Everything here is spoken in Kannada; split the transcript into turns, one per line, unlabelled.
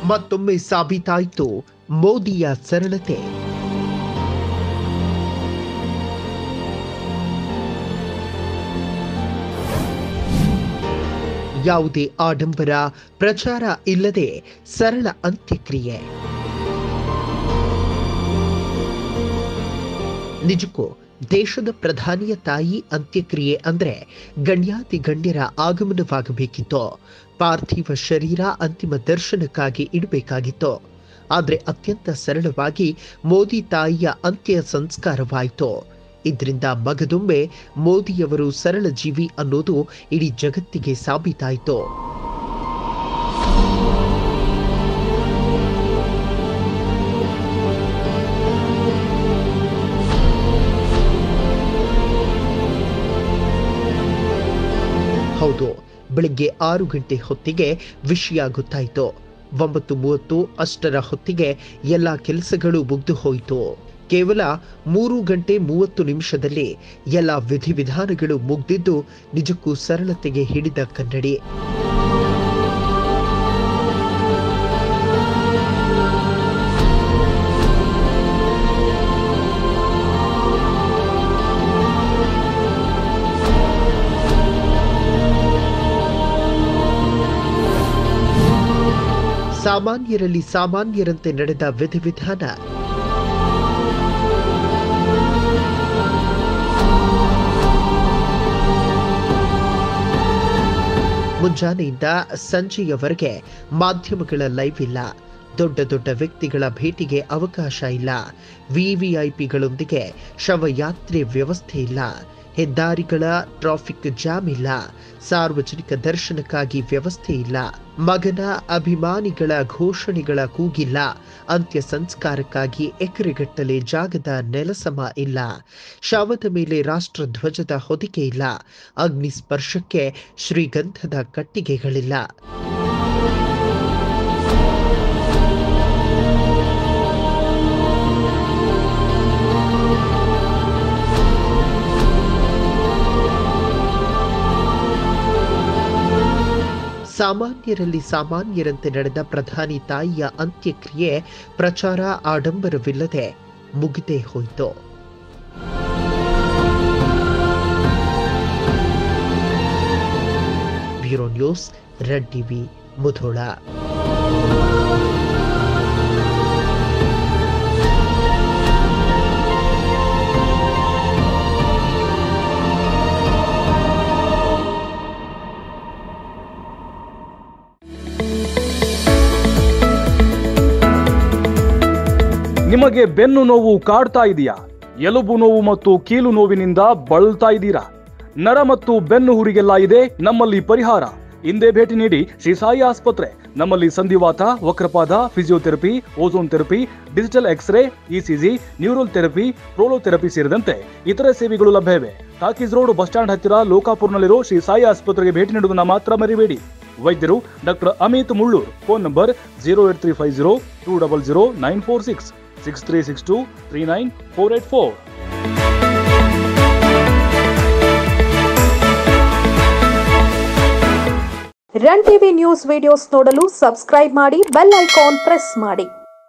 ಮತ್ತೊಮ್ಮೆ ಸಾಬೀತಾಯಿತು ಮೋದಿಯ ಸರಳತೆ ಯಾವುದೇ ಆಡಂಬರ ಪ್ರಚಾರ ಇಲ್ಲದೆ ಸರಳ ಅಂತ್ಯಕ್ರಿಯೆ ನಿಜಕ್ಕೂ ದೇಶದ ಪ್ರಧಾನಿಯ ತಾಯಿ ಅಂತ್ಯಕ್ರಿಯೆ ಅಂದ್ರೆ ಗಣ್ಯಾತಿ ಗಣ್ಯರ ಆಗಮನವಾಗಬೇಕಿತ್ತು ಪಾರ್ಥಿವ ಶರೀರ ಅಂತಿಮ ದರ್ಶನಕ್ಕಾಗಿ ಇಡಬೇಕಾಗಿತ್ತು ಆದರೆ ಅತ್ಯಂತ ಸರಳವಾಗಿ ಮೋದಿ ತಾಯಿಯ ಅಂತ್ಯ ಸಂಸ್ಕಾರವಾಯಿತು ಇದರಿಂದ ಮಗದೊಮ್ಮೆ ಮೋದಿಯವರು ಸರಳ ಜೀವಿ ಅನ್ನೋದು ಇಡೀ ಜಗತ್ತಿಗೆ ಸಾಬೀತಾಯಿತು ಹೌದು ಬೆಳಿಗ್ಗೆ ಆರು ಗಂಟೆ ಹೊತ್ತಿಗೆ ವಿಷಯ ಗೊತ್ತಾಯಿತು ಒಂಬತ್ತು ಮೂವತ್ತು ಅಷ್ಟರ ಹೊತ್ತಿಗೆ ಎಲ್ಲ ಕೆಲಸಗಳು ಮುಗ್ದು ಹೋಯಿತು ಕೇವಲ ಮೂರು ಗಂಟೆ ಮೂವತ್ತು ನಿಮಿಷದಲ್ಲಿ ಎಲ್ಲ ವಿಧಿವಿಧಾನಗಳು ಮುಗ್ದಿದ್ದು ನಿಜಕ್ಕೂ ಸರಳತೆಗೆ ಹಿಡಿದ ಕನ್ನಡಿ ಸಾಮಾನ್ಯರಲ್ಲಿ ಸಾಮಾನ್ಯರಂತೆ ನಡೆದ ವಿಧಿವಿಧಾನ ಮುಂಜಾನೆಯಿಂದ ಸಂಜೆಯವರೆಗೆ ಮಾಧ್ಯಮಗಳ ಲೈವ್ ಇಲ್ಲ ದೊಡ್ಡ ದೊಡ್ಡ ವ್ಯಕ್ತಿಗಳ ಭೇಟಿಗೆ ಅವಕಾಶ ಇಲ್ಲ ವಿವಿಐಪಿಗಳೊಂದಿಗೆ ಶವಯಾತ್ರೆ ವ್ಯವಸ್ಥೆ ಇಲ್ಲ ಹೆದ್ದಾರಿಗಳ ಟ್ರಾಫಿಕ್ ಜಾಮ್ ಇಲ್ಲ ಸಾರ್ವಜನಿಕ ದರ್ಶನಕ್ಕಾಗಿ ವ್ಯವಸ್ಥೆ ಇಲ್ಲ ಮಗನ ಅಭಿಮಾನಿಗಳ ಘೋಷಣೆಗಳ ಕೂಗಿಲ್ಲ ಅಂತ್ಯ ಸಂಸ್ಕಾರಕ್ಕಾಗಿ ಎಕರೆಗಟ್ಟಲೆ ಜಾಗದ ನೆಲಸಮ ಇಲ್ಲ ಶವದ ಮೇಲೆ ರಾಷ್ಟ್ರಧ್ವಜದ ಹೊದಿಕೆ ಇಲ್ಲ ಅಗ್ನಿ ಸ್ಪರ್ಶಕ್ಕೆ ಶ್ರೀಗಂಧದ ಕಟ್ಟಿಗೆಗಳಿಲ್ಲ ಸಾಮಾನ್ಯರಲ್ಲಿ ಸಾಮಾನ್ಯರಂತೆ ನಡೆದ ಪ್ರಧಾನಿ ತಾಯಿಯ ಅಂತ್ಯಕ್ರಿಯೆ ಪ್ರಚಾರ ಆಡಂಬರವಿಲ್ಲದೆ ಮುಗಿದೇ ಹೋಯಿತು bureau news red TV Mudhol
ನಿಮಗೆ ಬೆನ್ನು ನೋವು ಕಾಡ್ತಾ ಇದೆಯಾ ಎಲುಬು ನೋವು ಮತ್ತು ಕೀಲು ನೋವಿನಿಂದ ಬಳಲ್ತಾ ಇದ್ದೀರಾ ನರ ಮತ್ತು ಬೆನ್ನು ಹುರಿಗೆಲ್ಲ ಇದೆ ನಮ್ಮಲ್ಲಿ ಪರಿಹಾರ ಹಿಂದೆ ಭೇಟಿ ನೀಡಿ ಶ್ರೀ ಸಾಯಿ ಆಸ್ಪತ್ರೆ ನಮ್ಮಲ್ಲಿ ಸಂಧಿವಾತ ವಕ್ರಪಾದ physiotherapy ozone therapy digital x-ray ECG neural therapy prolotherapy ಸೇರಿದಂತೆ ಇತರೆ ಸೇವೆಗಳು ಲಭ್ಯವಿವೆ ಟಾಕೀಸ್ ರೋಡ್ ಬಸ್ ಸ್ಟ್ಯಾಂಡ್ ಹತ್ತಿರ ಲೋಕಾಪುರ್ನಲ್ಲಿರೋ ಶ್ರೀ ಸಾಯಿ ಆಸ್ಪತ್ರೆಗೆ ಭೇಟಿ ನೀಡುವುದನ್ನು ಮಾತ್ರ ಮರಿಬೇಡಿ ವೈದ್ಯರು doctor Amit Mullur phone number zero eight three five zero two double zero nine four six six three six two three nine four eight four
run TV news videos ನೋಡಲು ಸಬ್ಸ್ಕ್ರೈಬ್ ಮಾಡಿ ಬೆಲ್ ಐಕಾನ್ ಪ್ರೆಸ್ ಮಾಡಿ